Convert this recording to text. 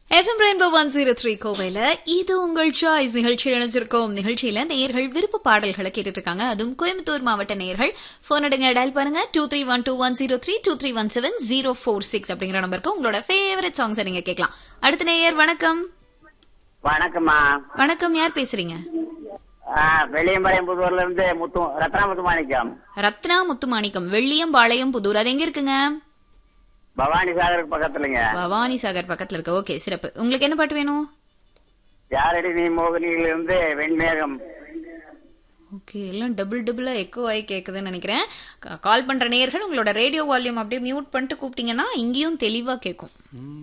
FM rainbow one zero three கோவையில் இது உங்கள் சாய்ஸ் நிகழ்ச்சியில் இணைஞ்சிருக்கோம் நிகழ்ச்சியில நேயர்கள் விருப்ப பாடல்களை கேட்டுட்டு இருக்காங்க அதுவும் கோயம்புத்தூர் மாவட்ட நேயர்கள் போன் எடுங்க டயல் பண்ணுங்க two three one two one zero three two three one seven zero four six அப்படிங்கிற நம்பருக்கு உங்களோட ஃபேவரட் சாங்ஸை நீங்க கேட்கலாம் அடுத்த நேயர் வணக்கம் வணக்கம்மா வணக்கம் யார் பேசுறீங்க ஆ, வெளியம்பாளையம்புதூர்ல இருந்து முத்து ரத்னா முத்து மாணிக்கம் ரத்னா முத்துமாணிக்கம் வெள்ளியம் பாளையம் புதூர் அது எங்க இருக்குங்க பவானி சாகருக்கு பக்கத்துலங்க பவானி சாகர் பக்கத்துல இருக்கு ஓகே சிறப்பு உங்களுக்கு என்ன பாட்டு வேணும் யாரடி நீ மோகினியில இருந்து வெண்மேகம் ஓகே எல்லாம் டபுள் டபுளா எக்கோ ஆகி கேக்குதுன்னு நினைக்கிறேன் கால் பண்ற நேயர்கள் உங்களோட ரேடியோ வால்யூம் அப்படியே மியூட் பண்ணிட்டு கூப்பிட்டீங்கன்னா இங்கேயும் தெளிவா கேட்கும்